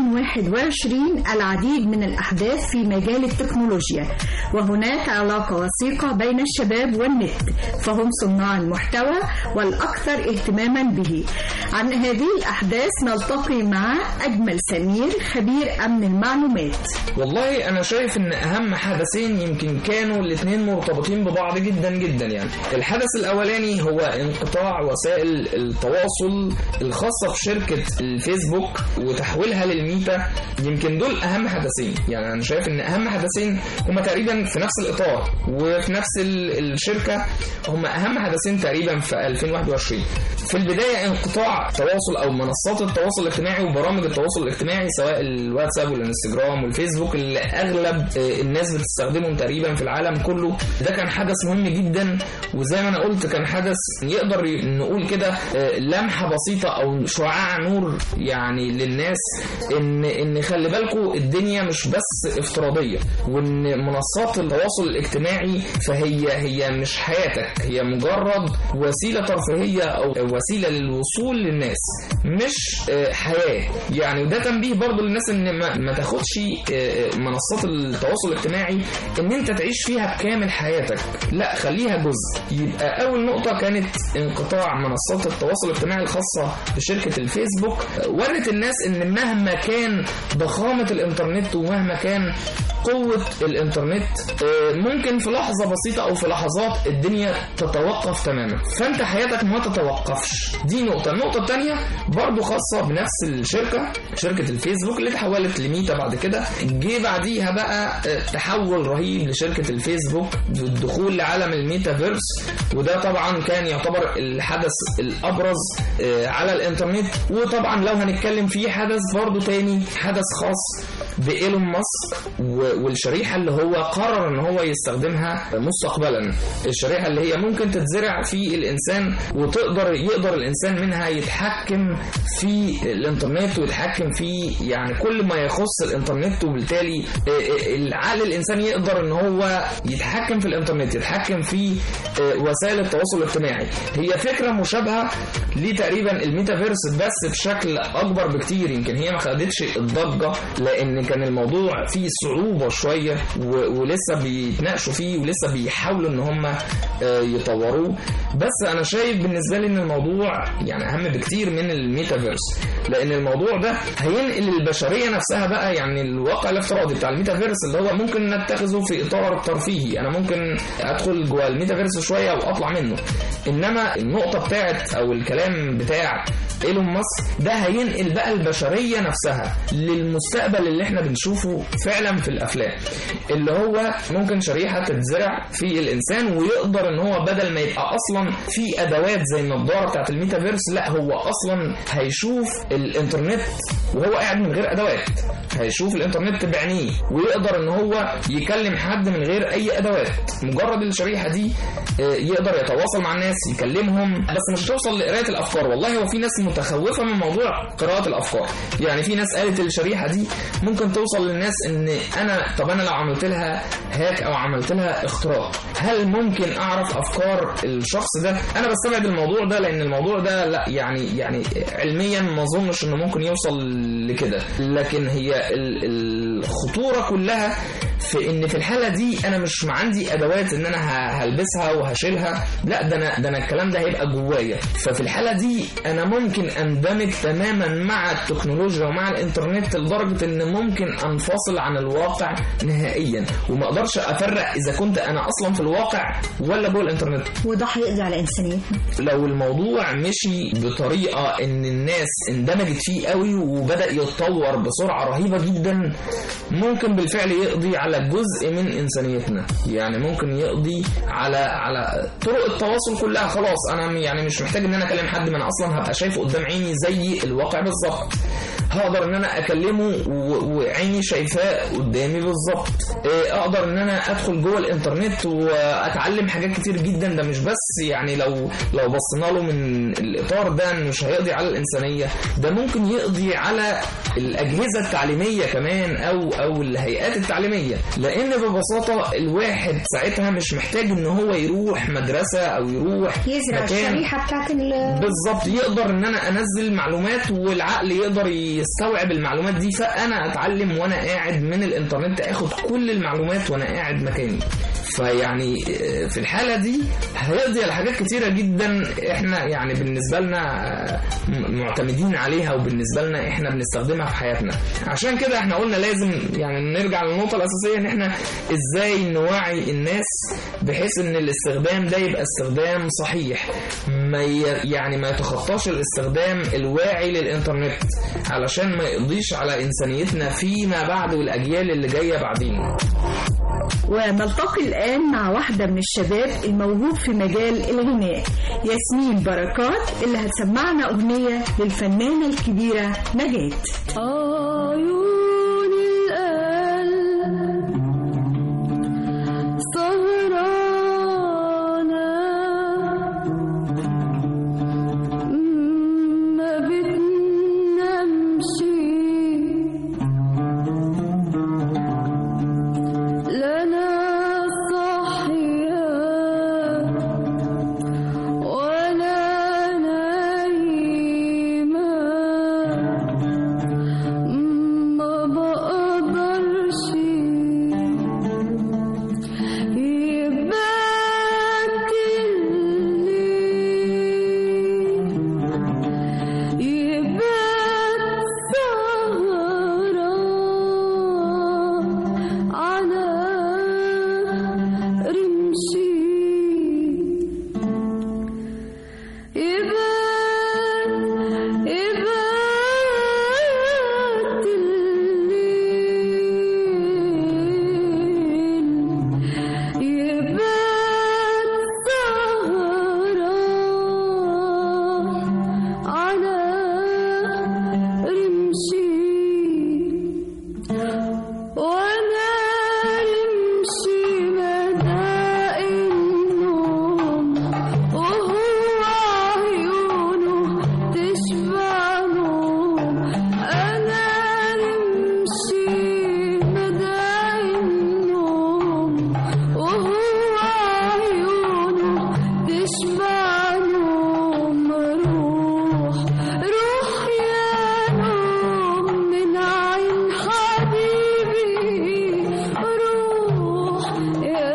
2021 العديد من الأحداث في مجال التكنولوجيا وهناك علاقة وثيقة بين الشباب والنت فهم صناع المحتوى والأكثر اهتماما به عن هذه الأحداث نلتقي مع أجمل سمير خبير أمن المعلومات والله انا شايف ان اهم حدثين يمكن كانوا الاثنين مرتبطين ببعض جدا جدا يعني الحدث الاولاني هو انقطاع وسائل التواصل الخاصه بشركه الفيسبوك وتحويلها للميتا يمكن دول اهم حدثين يعني انا شايف ان اهم حدثين هما تقريبا في نفس الاطار وفي نفس ال- الشركه هما اهم حدثين تقريبا في 2021 في البدايه انقطاع تواصل او منصات التواصل الاجتماعي وبرامج التواصل الاجتماعي سواء الواتساب والانستجرام والفيسبوك اللي اغلب آه، الناس بتستخدمهم تقريبا في العالم كله ده كان حدث مهم جدا وزي ما انا قلت كان حدث يقدر ي- نقول كده آه، لمحه بسيطه او شعاع نور يعني للناس ان ان خلي بالكم الدنيا مش بس افتراضيه وان منصات التواصل الاجتماعي فهي هي مش حياتك هي مجرد وسيله ترفيهيه او وسيله للوصول للناس مش آه، حياه يعني وده تنبيه برضو للناس ان ما, ما تاخدش آه، منصات التواصل الاجتماعي ان انت تعيش فيها بكامل حياتك لا خليها جزء يبقى اول نقطه كانت انقطاع منصات التواصل الاجتماعي الخاصه بشركه الفيسبوك آه، ورت الناس ان مهما كان ضخامه الانترنت ومهما كان قوة الانترنت آه، ممكن في لحظة بسيطة او في لحظات الدنيا تتوقف تماما فانت حياتك ما تتوقفش دي نقطة النقطة التانية برضو خاصة بنفس الشركة شركة الفيسبوك اللي اتحولت لميتا بعد كده جه بعديها بقى آه، تحول رهيب لشركة الفيسبوك بالدخول لعالم الميتافيرس وده طبعا كان يعتبر الحدث الابرز آه، على الانترنت وطبعا لو هنتكلم فيه حدث برضو تاني حدث خاص بايلون ماسك و- والشريحه اللي هو قرر ان هو يستخدمها مستقبلا الشريحه اللي هي ممكن تتزرع في الانسان وتقدر يقدر الانسان منها يتحكم في الانترنت ويتحكم في يعني كل ما يخص الانترنت وبالتالي آه، آه، العقل الانساني يقدر ان هو يتحكم في الانترنت يتحكم في آه، وسائل التواصل الاجتماعي هي فكره مشابهه لتقريبا الميتافيرس بس بشكل اكبر بكتير يمكن هي ما خدتش الضجه لان كان الموضوع فيه صعوبه شويه و- ولسه بيتناقشوا فيه ولسه بيحاولوا ان هم آه، يطوروه بس انا شايف بالنسبه لي ان الموضوع يعني اهم بكتير من الميتافيرس لان الموضوع ده هينقل البشريه نفسها بقى يعني الواقع الافتراضي بتاع الميتافيرس اللي هو ممكن نتخذه في اطار ترفيهي انا ممكن ادخل جوه الميتافيرس شويه واطلع منه انما النقطه بتاعت او الكلام بتاع ايلون ماسك ده هينقل بقى البشريه نفسها للمستقبل اللي احنا بنشوفه فعلا في الافلام اللي هو ممكن شريحه تتزرع في الانسان ويقدر ان هو بدل ما يبقى اصلا في ادوات زي النضاره بتاعت الميتافيرس لا هو اصلا هيشوف الانترنت وهو قاعد من غير ادوات هيشوف الانترنت بعينيه ويقدر ان هو يكلم حد من غير اي ادوات مجرد الشريحه دي آه، يقدر يتواصل مع الناس يكلمهم بس مش هتوصل لقرايه الافكار والله هو في ناس متخوفه من موضوع قراءه الافكار يعني في ناس قالت الشريحه دي ممكن توصل للناس ان انا طب انا لو عملت لها هاك او عملت لها اختراق هل ممكن اعرف افكار الشخص ده انا بستبعد الموضوع ده لان الموضوع ده لا يعني يعني علميا ما اظنش انه ممكن يوصل لكده لكن هي ال- الخطوره كلها في ان في الحاله دي انا مش عندي ادوات ان انا ه- هلبسها وهشيلها لا ده انا ده انا الكلام ده هيبقى جوايا ففي الحاله دي انا ممكن اندمج تماما مع التكنولوجيا ومع الانترنت لدرجه ان ممكن انفصل عن الواقع نهائيا وما اقدرش افرق اذا كنت انا اصلا في الواقع ولا جوه الانترنت وده هيقضي على انسانيتنا لو الموضوع مشي بطريقه ان الناس اندمجت فيه قوي وبدا يتطور بسرعه رهيبه جدا ممكن بالفعل يقضي على جزء من انسانيتنا يعني ممكن يقضي على على طرق التواصل كلها خلاص انا م- يعني مش محتاج ان انا اكلم حد ما انا اصلا هبقى شايفه قدام عيني زي الواقع بالظبط هقدر ان انا اكلمه و- وعيني شايفاه قدامي بالظبط إيه، اقدر ان انا ادخل جوه الانترنت واتعلم حاجات كتير جدا ده مش بس يعني لو لو بصينا له من الاطار ده إنه مش هيقضي على الانسانيه ده ممكن يقضي على الاجهزه التعليميه كمان او او الهيئات التعليميه لان ببساطه الواحد ساعتها مش محتاج ان هو يروح مدرسه او يروح يزرع مكان الشريحه بتاعت ال بالظبط يقدر ان انا انزل معلومات والعقل يقدر يستوعب المعلومات دي فانا اتعلم وانا قاعد من الانترنت اخد كل المعلومات وانا قاعد مكاني فيعني آه، في الحالة دي هيقضي على حاجات كتيرة جدا احنا يعني بالنسبة لنا آه، م- معتمدين عليها وبالنسبة لنا احنا بنستخدمها في حياتنا عشان كده احنا قلنا لازم يعني نرجع للنقطة الأساسية ان احنا ازاي نوعي الناس بحيث ان الاستخدام ده يبقى استخدام صحيح ما ي... يعني ما يتخطاش الاستخدام الواعي للإنترنت علشان ما يقضيش على إنسانيتنا فيما بعد والأجيال اللي جاية بعدين ونلتقي الآن مع واحدة من الشباب الموهوب في مجال الغناء ياسمين بركات اللي هتسمعنا أغنية للفنانة الكبيرة نجاة عيون القلب سهرانة ما بتنامش لا أنا صاحية ولا نايمة ما بقدرش يبات الليل يبات سهران على رمشي يبات يبات الليل يبات سهران على رمشي وانا رمشي مدى النوم وهو عيونه تشبع نوم انا رمشي مدى النوم وهو عيونه تشبع نوم روح روح يا نوم من عين حبيبي روح يا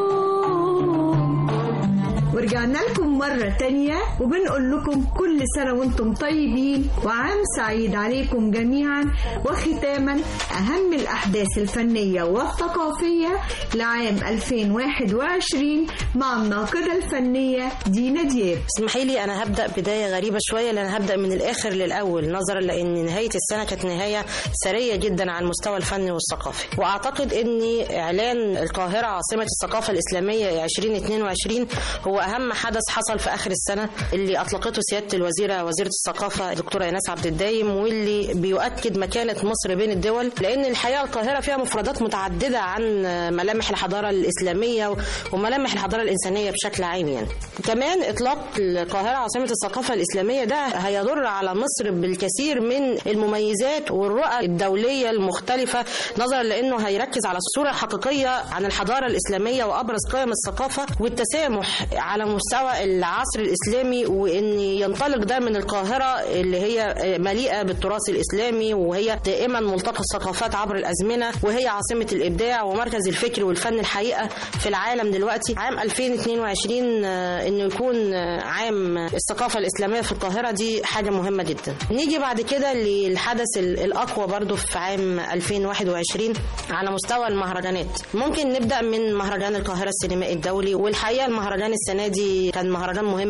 نوم ورجعنا لكم مرة تانية وبنقول لكم كل سنة وانتم طيبين وعام سعيد عليكم جميعا وختاما أهم الأحداث الفنية والثقافية لعام 2021 مع الناقدة الفنية دينا دياب اسمحي لي انا هبدا بدايه غريبه شويه لان هبدا من الاخر للاول نظرا لان نهايه السنه كانت نهايه سريه جدا على المستوى الفني والثقافي واعتقد ان اعلان القاهره عاصمه الثقافه الاسلاميه 2022 هو اهم حدث حصل في اخر السنه اللي اطلقته سياده الوزيره وزيره الثقافه الدكتوره ايناس عبد الدايم واللي بيؤكد مكانه مصر بين الدول لان الحقيقه القاهره فيها مفردات متعدده عن ملامح الحضاره الاسلاميه وملامح الحضاره الانسانيه بشكل عام يعني كمان اطلاق القاهره عاصمه الثقافه الاسلاميه ده هيضر على مصر بالكثير من المميزات والرؤى الدوليه المختلفه نظرا لانه هيركز على الصوره الحقيقيه عن الحضاره الاسلاميه وابرز قيم الثقافه والتسامح على مستوى العصر الاسلامي وان ينطلق ده من القاهره اللي هي مليئه بالتراث الاسلامي وهي دائما ملتقى الثقافات عبر الازمنه وهي عاصمه الابداع ومركز الفكر والفن الحقيقه في العالم دلوقتي عام 2022 آه، انه يكون آه، عام الثقافه الاسلاميه في القاهره دي حاجه مهمه جدا نيجي بعد كده للحدث ال- الاقوى برضو في عام 2021 على مستوى المهرجانات ممكن نبدا من مهرجان القاهره السينمائي الدولي والحقيقه المهرجان السنه دي كان مهرجان مهم جدا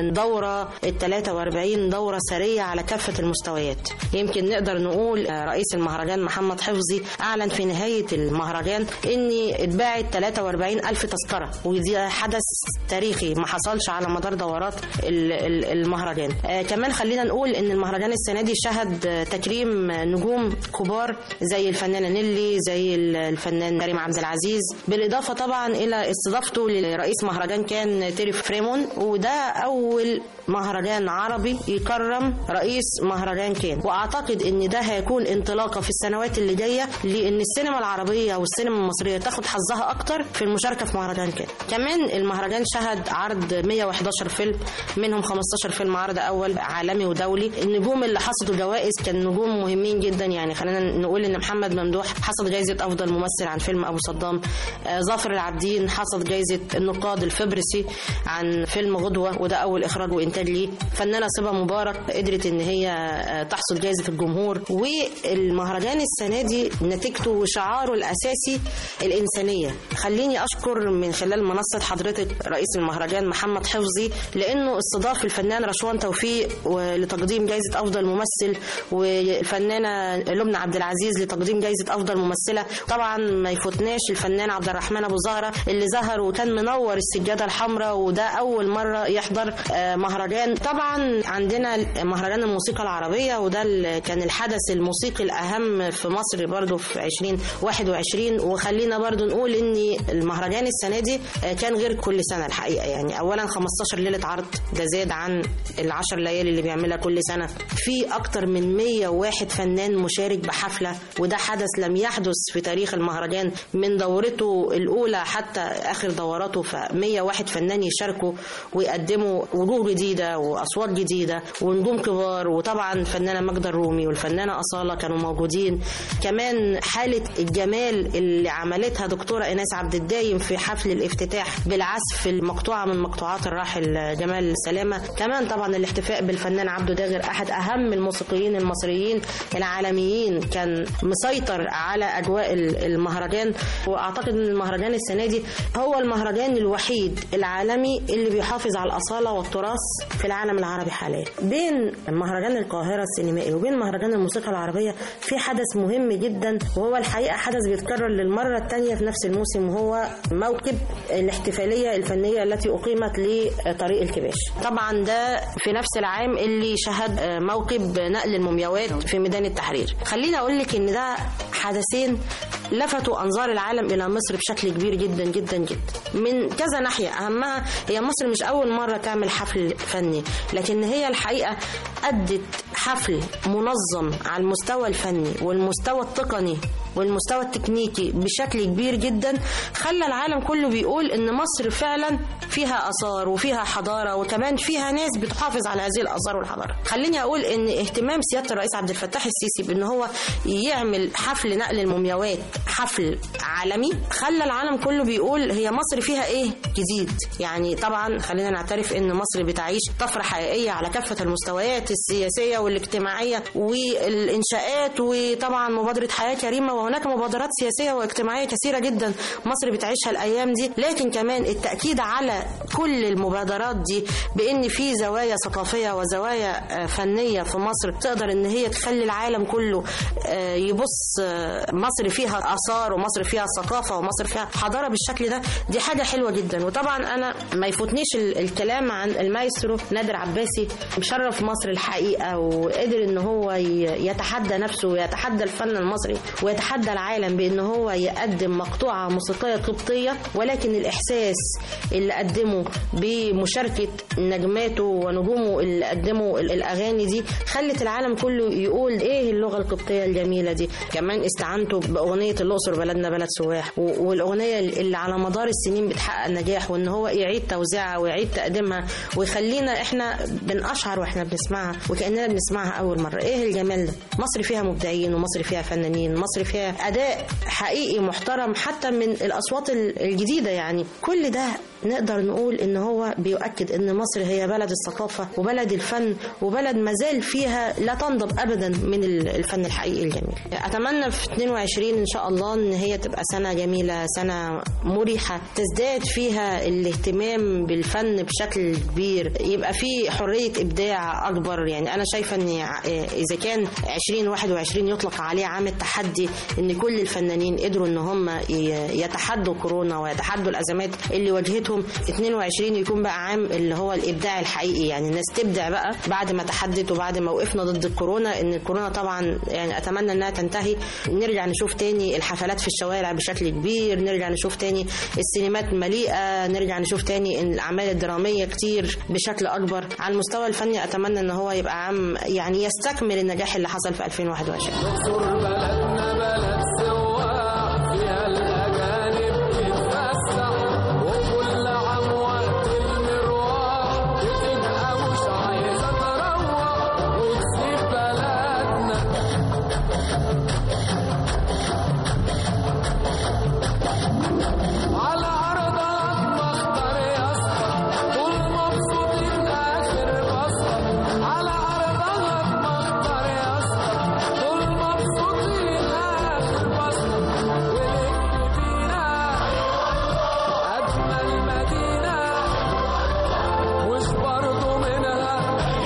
من دورة ال 43 دورة سرية على كافة المستويات يمكن نقدر نقول آه، رئيس المهرجان محمد حفظي أعلن في نهاية المهرجان إن اتباعت 43 ألف تذكرة ودي حدث تاريخي ما حصلش على مدار دورات ال- ال- المهرجان آه، كمان خلينا نقول إن المهرجان السنة دي شهد آه، تكريم آه، نجوم كبار زي الفنانة نيلي زي ال- الفنان كريم عبد العزيز بالإضافة طبعا إلى استضافته لرئيس مهرجان كان تيري فريمون وده أول مهرجان عربي يكرم رئيس مهرجان كان واعتقد ان ده هيكون انطلاقه في السنوات اللي جايه لان السينما العربيه والسينما المصريه تاخد حظها اكتر في المشاركه في مهرجان كان كمان المهرجان شهد عرض 111 فيلم منهم 15 فيلم عرض اول عالمي ودولي النجوم اللي حصدوا جوائز كان نجوم مهمين جدا يعني خلينا نقول ان محمد ممدوح حصد جائزه افضل ممثل عن فيلم ابو صدام آه، ظافر العابدين حصد جائزه النقاد الفبرسي عن فيلم غدوه وده اول اخراج وانتاج ليه فنانه صبا مبارك قدرت ان هي آه، تحصد جائزه الجمهور والمهرجان السنه دي نتيجته وشعاره الاساسي الانسانيه خليني اشكر من خلال منصه حضرتك رئيس المهرجان محمد حفظي لانه استضاف الفنان رشوان توفيق لتقديم جائزه افضل ممثل والفنانه لبنى عبد العزيز لتقديم جائزه افضل ممثله طبعا ما يفوتناش الفنان عبد الرحمن ابو زهره اللي ظهر وكان منور السجاده الحمراء وده اول مره يحضر آه، مهرجان طبعا عندنا مهرجان الموسيقى العربيه وده ال- كان الحدث الموسيقي الاهم في مصر برضو في 2021 وخلينا برضو نقول ان المهرجان السنه دي آه، كان غير كل سنه الحقيقه يعني اولا 15 ليله عرض ده زاد عن العشر ليالي اللي بيعملها كل سنه في اكتر من 101 فنان مشارك بحفله وده حدث لم يحدث في تاريخ المهرجان من دورته الاولى حتى اخر دوراته ف 101 فنان يشاركوا ويقدموا وجوه جديده واصوات جديده ونجوم كبار وطبعا الفنانه ماجدة الرومي والفنانه اصاله كانوا موجودين كمان حاله الجمال اللي عملتها دكتوره ايناس عبد الدايم في حفل الافتتاح بالعزف المقطوعه من مقطوعات الراحل جمال سلامه كمان طبعا الاحتفاء بالفنان عبده داغر احد اهم الموسيقيين المصريين العالميين كان مسيطر على اجواء المهرجان واعتقد ان المهرجان السنه دي هو المهرجان الوحيد العالمي اللي بيحافظ على الاصاله والتراث في العالم العربي حاليا بين مهرجان القاهره السينمائي وبين مهرجان الموسيقى العربيه في حدث مهم جدا وهو الحقيقه حدث بيتكرر للمره الثانيه في نفس الموسم وهو موكب الاحتفاليه الفنيه التي اقيمت لطريق الكباش طبعا ده في نفس العام اللي شهد موكب نقل المومياوات في ميدان التحرير خليني اقول لك ان ده حدثين لفتوا انظار العالم الى مصر بشكل كبير جدا جدا جدا من كذا ناحيه اهمها هي مصر مش اول مره تعمل حفل فني لكن هي الحقيقه ادت حفل منظم على المستوى الفني والمستوى التقني والمستوى التكنيكي بشكل كبير جدا خلى العالم كله بيقول ان مصر فعلا فيها اثار وفيها حضاره وكمان فيها ناس بتحافظ على هذه الاثار والحضاره خليني اقول ان اهتمام سياده الرئيس عبد الفتاح السيسي بان هو يعمل حفل نقل المومياوات حفل عالمي خلى العالم كله بيقول هي مصر فيها ايه جديد يعني طبعا خلينا نعترف ان مصر بتعيش طفره حقيقيه على كافه المستويات السياسيه والاجتماعيه والانشاءات وطبعا مبادره حياه كريمه وهناك مبادرات سياسيه واجتماعيه كثيره جدا مصر بتعيشها الايام دي لكن كمان التاكيد على كل المبادرات دي بان في زوايا ثقافيه وزوايا آه، فنيه في مصر تقدر ان هي تخلي العالم كله آه، يبص آه، مصر فيها اثار ومصر فيها ثقافه ومصر فيها حضاره بالشكل ده دي حاجه حلوه جدا وطبعا انا ما يفوتنيش ال- الكلام عن المايسترو نادر عباسي مشرف مصر الحقيقه وقدر ان هو ي- يتحدى نفسه ويتحدى الفن المصري ويتحدى العالم بان هو يقدم مقطوعه موسيقيه قبطيه ولكن الاحساس اللي قدمه بمشاركه نجماته ونجومه اللي قدموا ال- الاغاني دي خلت العالم كله يقول ايه اللغه القبطيه الجميله دي كمان استعنته باغنيه الاقصر بلدنا بلد سواح و- والاغنيه اللي على مدار السنين بتحقق نجاح وان هو يعيد توزيعها ويعيد تقديمها ويخلينا احنا بنقشعر واحنا بنسمعها وكاننا بنسمعها اول مره ايه الجمال ده مصر فيها مبدعين ومصر فيها فنانين مصر فيها اداء حقيقي محترم حتى من الاصوات ال- الجديده يعني كل ده نقدر نقول ان هو بيؤكد ان مصر هي بلد الثقافة وبلد الفن وبلد مازال فيها لا تنضب ابدا من الفن الحقيقي الجميل اتمنى في 22 ان شاء الله ان هي تبقى سنة جميلة سنة مريحة تزداد فيها الاهتمام بالفن بشكل كبير يبقى في حرية ابداع اكبر يعني انا شايفة ان اذا كان 2021 يطلق عليه عام التحدي ان كل الفنانين قدروا ان هم يتحدوا كورونا ويتحدوا الازمات اللي واجهتهم 22 يكون بقى عام اللي هو الابداع الحقيقي يعني الناس تبدع بقى بعد ما تحدت وبعد ما وقفنا ضد الكورونا ان الكورونا طبعا يعني اتمنى انها تنتهي نرجع نشوف تاني الحفلات في الشوارع بشكل كبير نرجع نشوف تاني السينمات مليئه نرجع نشوف تاني إن الاعمال الدراميه كتير بشكل اكبر على المستوى الفني اتمنى ان هو يبقى عام يعني يستكمل النجاح اللي حصل في 2021 بلدنا بلد سواح فيها الأجانب تتفسح وكل عام وقت المروح بتبقى مش عايزة تروح وتسيب بلدنا على أرضك مختار يا اسطى طول مبسوطين آخر بسطة على أرضك مختار يا اسطى طول مبسوطين آخر بسطة ولف بينا أجمل مدينة مش برضو منها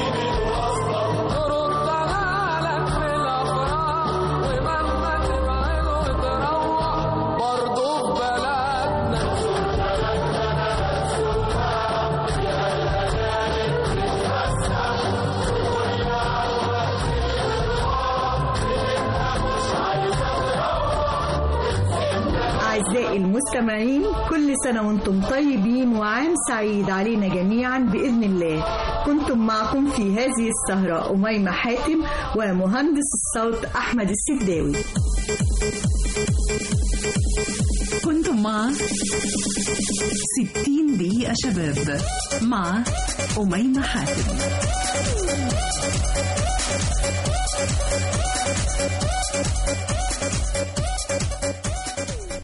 تردها لك في الأفراح ومهما تبعد وتروح برضو في بلدنا أعزائي المستمعين كل سنة وانتم طيبين وعام سعيد علينا جميعا بإذن الله كنتم معكم في هذه السهرة أميمة حاتم ومهندس الصوت أحمد السداوي كنتم مع 60 دقيقة شباب مع أميمة حاتم